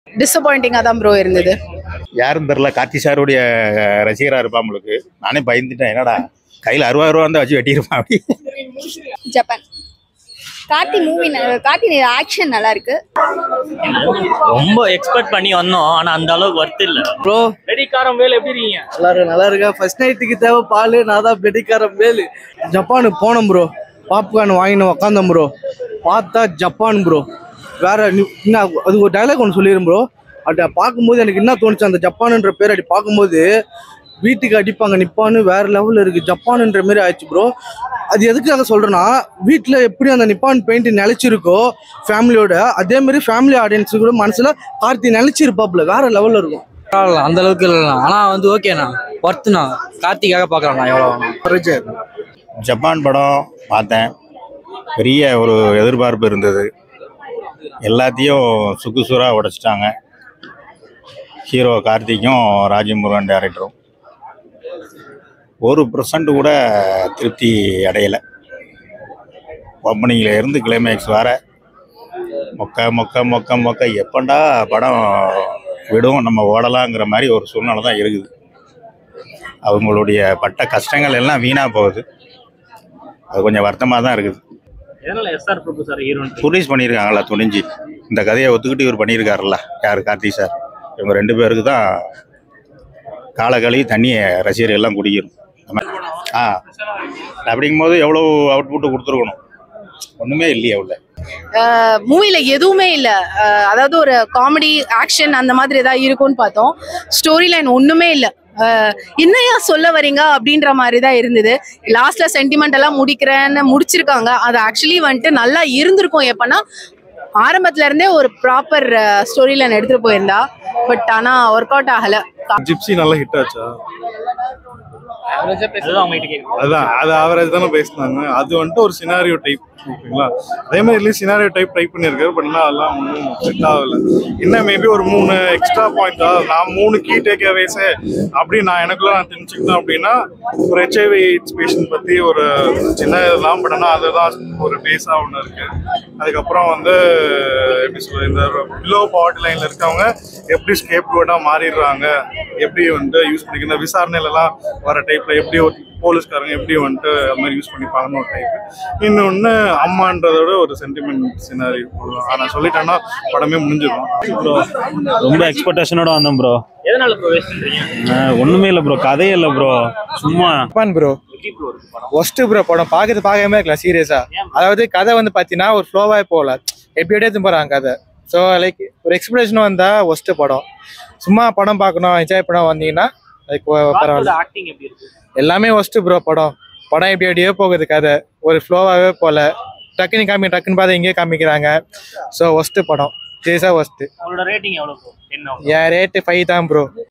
டிசப்பாயிண்டிங்காக தான் ப்ரோ இருந்தது யாரும் தெரில கார்த்தி சாருடைய ரசிகராக இருப்பான் உங்களுக்கு நானே பயந்துட்டேன் என்னடா கையில் அறுபது ரூபா வந்து வச்சு வெட்டியிருப்பான் அப்படி Japan Karthi movie Karthi action நல்லா இருக்கு ரொம்ப எக்ஸ்பெக்ட் பண்ணி வந்தோம் ஆனா அந்த அளவுக்கு ஒர்த் இல்ல ப்ரோ வெடிக்காரம் வேல் எப்படி இருக்கீங்க நல்லா இருக்கு நல்லா இருக்கா ஃபர்ஸ்ட் நைட்டுக்கு தேவை பால் நான் தான் பெட்டிக்காரன் மேலு ஜப்பானுக்கு போனோம் ப்ரோ பாப்கார்ன் வாங்கினு உக்காந்தோம் ப்ரோ பார்த்தா ஜப்பான் ப்ரோ வேற நீ- என்ன அது ஒரு டைலாக் ஒன்று சொல்லிடும் ப்ரோ அதை பார்க்கும்போது எனக்கு என்ன தோணுச்சு அந்த ஜப்பானுன்ற பேர் அப்படி பார்க்கும்போது வீட்டுக்கு அடிப்பாங்க நிப்பான்னு வேற லெவலில் இருக்கு ஜப்பானுன்ற மாதிரி ஆயிடுச்சு ப்ரோ அது எதுக்காக சொல்றேன்னா வீட்டில் எப்படி அந்த நிப்பான் பெயிண்ட் நிலைச்சிருக்கோ ஃபேமிலியோட அதே மாதிரி ஃபேமிலி ஆடியன்ஸு கூட மனசுல கார்த்தி நிலைச்சிருப்பாப்ல வேற லெவலில் இருக்கும் பரவாயில்ல அந்த அளவுக்கு இல்லைண்ணா ஆனால் வந்து ஓகேண்ணா ஒர்த்துண்ணா கார்த்திக்காக பார்க்குறேண்ணா எவ்வளோ ஜப்பான் படம் பார்த்தேன் பெரிய ஒரு எதிர்பார்ப்பு இருந்தது எல்லாத்தையும் சுக்குசூறாக உடைச்சிட்டாங்க ஹீரோ கார்த்திக்கும் ராஜமுருகன் டேரக்டரும் ஒரு பர்சன்ட் கூட திருப்தி அடையலை ஓப்பனிங்கில் இருந்து கிளைமேக்ஸ் வர மொக்க மொக்க மொக்க மொக்க எப்பண்டா படம் விடும் நம்ம ஓடலாங்கிற மாதிரி ஒரு சூழ்நிலை தான் இருக்குது அவங்களுடைய பட்ட கஷ்டங்கள் எல்லாம் வீணாக போகுது அது கொஞ்சம் வருத்தமாக தான் இருக்குது எதனால எஸ்ஆர் பிரபு சார் ஹீரோன் ப்ரொடியூஸ் பண்ணியிருக்காங்களா துணிஞ்சு இந்த கதையை ஒத்துக்கிட்டு இவர் பண்ணியிருக்காருல்ல யார் கார்த்தி சார் இவங்க ரெண்டு பேருக்கு தான் காலகளி தண்ணியை ரசிகர்கள் எல்லாம் குடிக்கணும் நம்ம- ஆ அப்படிங்கும்போது எவ்வளோ அவுட்புட்டு கொடுத்துருக்கணும் ஒன்றுமே இல்லையே உள்ள மூவில எதுவுமே இல்லை அதாவது ஒரு காமெடி ஆக்ஷன் அந்த மாதிரி ஏதாவது இருக்கும்னு பார்த்தோம் ஸ்டோரி லைன் ஒன்றுமே இல்லை என்னையா சொல்ல வரீங்க அப்படின்ற மாதிரி தான் இருந்தது லாஸ்ட்ல சென்டிமெண்ட் எல்லாம் முடிக்கிறேன்னு முடிச்சிருக்காங்க அது ஆக்சுவலி வந்துட்டு நல்லா இருந்திருக்கும் எப்பன்னா ஆரம்பத்துல இருந்தே ஒரு ப்ராப்பர் ஸ்டோரி லைன் எடுத்துட்டு போயிருந்தா பட் ஆனா ஒர்க் அவுட் ஆகல ஜிப்சி நல்லா ஹிட் ஆச்சா அதுதான் அவங்க கிட்ட கேட்கணும் அதான் அது ஆவரேஜ் தானே பேசினாங்க அது வந்துட்டு ஒரு சினாரியோ டைப் ஓகேங்களா அதே மாதிரி இல்லையே சினாரியோ டைப் ட்ரை பண்ணியிருக்காரு பட் ஆனால் அதெல்லாம் ஒன்றும் செட் ஆகல இன்னும் மேபி ஒரு மூணு எக்ஸ்ட்ரா பாயிண்ட் நான் மூணு கீ டேக் அவேஸே அப்படி நான் எனக்குள்ள நான் தெரிஞ்சுக்கிட்டேன் அப்படின்னா ஒரு ஹெச்ஐவி எய்ட்ஸ் பேஷண்ட் பற்றி ஒரு சின்ன இதெல்லாம் பட் ஆனால் அதுதான் ஒரு பேஸாக ஒன்று இருக்கு அதுக்கப்புறம் வந்து எப்படி சொல்றது இந்த பிலோ பாவர்ட்டி லைனில் இருக்கவங்க எப்படி ஸ்கேப் கோட்டாக மாறிடுறாங்க எப்படி வந்து யூஸ் பண்ணிக்க இந்த விசாரணையிலலாம் வர டைப்ல எப்படி ஒரு போலீஸ்காரங்க எப்படி வந்துட்டு அது மாதிரி யூஸ் பண்ணிப்பாங்கன்னு ஒரு டைப் இன்னொன்று அம்மான்றதோட ஒரு சென்டிமெண்ட் சினாரி போடலாம் ஆனால் சொல்லிட்டேன்னா படமே முடிஞ்சிடும் ப்ரோ ரொம்ப எக்ஸ்பெக்டேஷனோட வந்தோம் ப்ரோ எதனால ப்ரோ வேஸ்ட் பண்றீங்க ஒண்ணுமே இல்லை ப்ரோ கதையே இல்லை ப்ரோ சும்மா ஜப்பான் ப்ரோ எப்படி ப்ரோ இருக்கு படம் ஒஸ்ட் ப்ரோ படம் பார்க்கறது பார்க்கவே இருக்கலாம் சீரியஸா அதாவது கதை வந்து பார்த்தீங்கன்னா ஒரு ஃப்ளோவாக போகல எப்படி எப்படி எடுத்து போகிறாங்க கதை ஸோ லைக் ஒரு எக்ஸ்பிரஷன் வந்தால் ஒஸ்ட் படம் சும்மா படம் பார்க்கணும் என்ஜாய் பண்ண வந்தீங்கன்னா லைக் பரவாயில்ல ஆக்டிங் எப்படி இருக்கு எல்லாமே ஒஸ்ட் ப்ரோ படம் படம் எப்படி எப்படியோ போகுது கதை ஒரு ஃப்ளோவாகவே போகல டக்குன்னு காமி டக்குன்னு பார்த்து இங்கேயே காமிக்கிறாங்க ஸோ ஒஸ்ட் படம் சீரியஸாக ஒஸ்ட்டு உங்களோட ரேட்டிங் எவ்வளவு ப்ரோ என்ன என் ரேட்டு ஃபைவ் தான் ப்ரோ